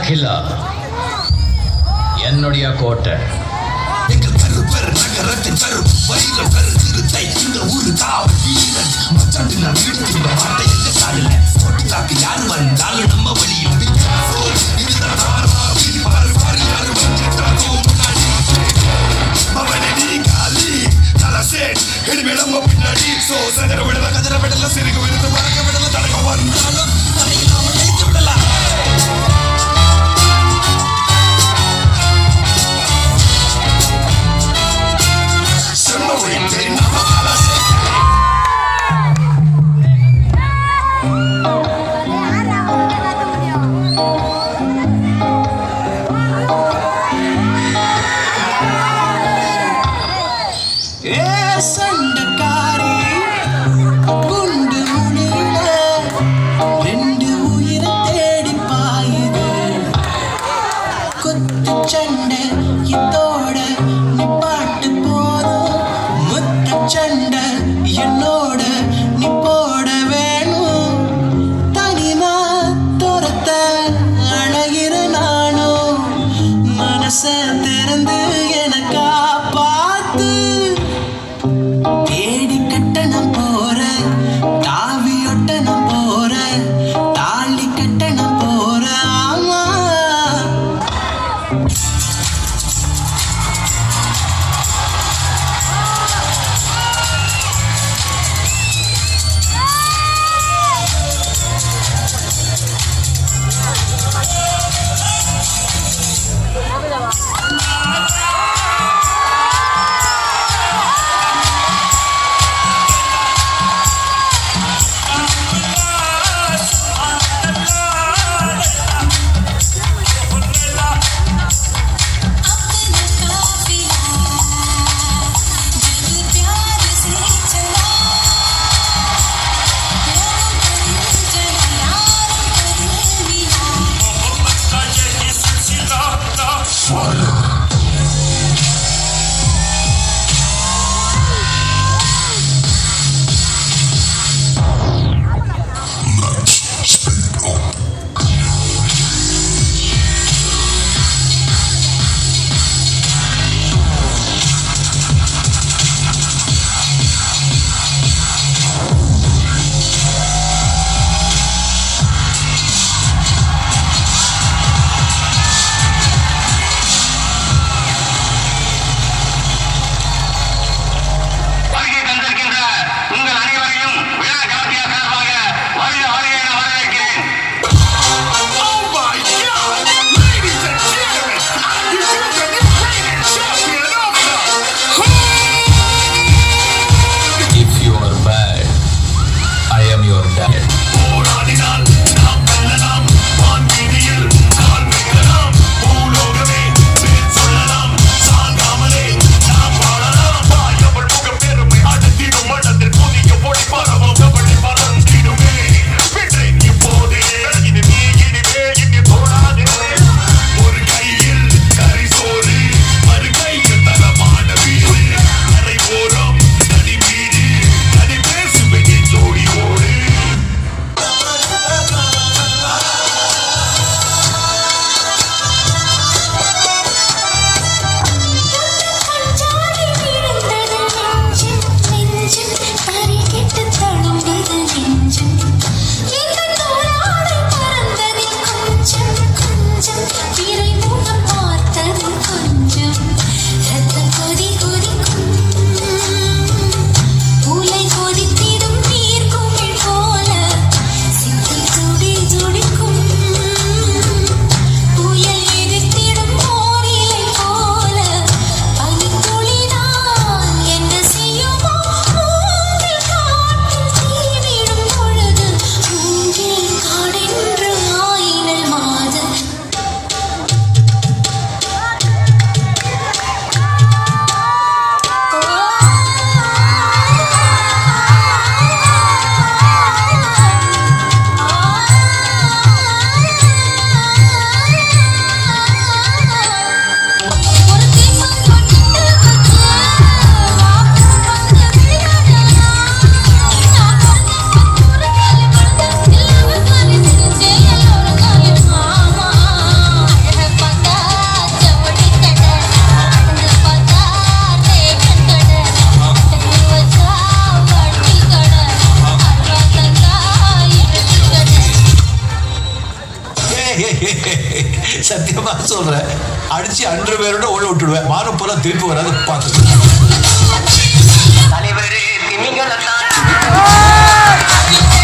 டிராகிலா என்னுடைய கோட்டை எங்கள் கருப்பர் நகரத்தின் கருப்பு வைர கரு திருத்தை இந்த ஊரு காவல் வீரன் மச்சாண்டு நான் வீட்டு இந்த வார்த்தை எந்த காலில் போட்டு காக்கு யாரு வந்தாலும் நம்ம வழியில் இதுதான் தாரா வீதி பாரு பாரு யாரு வந்துட்டாரோ முன்னாடி அவனை நீ காலி தலசே இனிமே நம்ம பின்னாடி சோ சதற விடல கதற விடல சிறுக விடுத்து மறக்க விடல தடக வந்தாலும் தடையில்லாம ஜெயிச்சு விடலாம் செம்ம வைத்து நம்ம தலசே ஏ சண்டக்காரி குண்டு முனியில ரெண்டு உயிரை தேடி பாயுது குத்து சண்டை இதோட நிப்பாட்டு போதும் முத்த சண்டை என்னோட நீ போட வேணும் தனிமா துரத்த அழகிற நானும் மனச திறந்து எனக்கா பார்த்து தேடி கட்ட நான் போறேன் தாவி ஒட்ட நான் போறேன் தாலி கட்ட நான் போறேன் ஆமா अपना काफिला जब प्यार से चला यारों को चला यारों को मिला சத்தியமா சொல்றேன் அடிச்சு அன்று பேரோட ஓட விட்டுடுவேன் மானம் போல திருப்பி வராது பார்த்து தலைவர் திமிங்கலத்தான்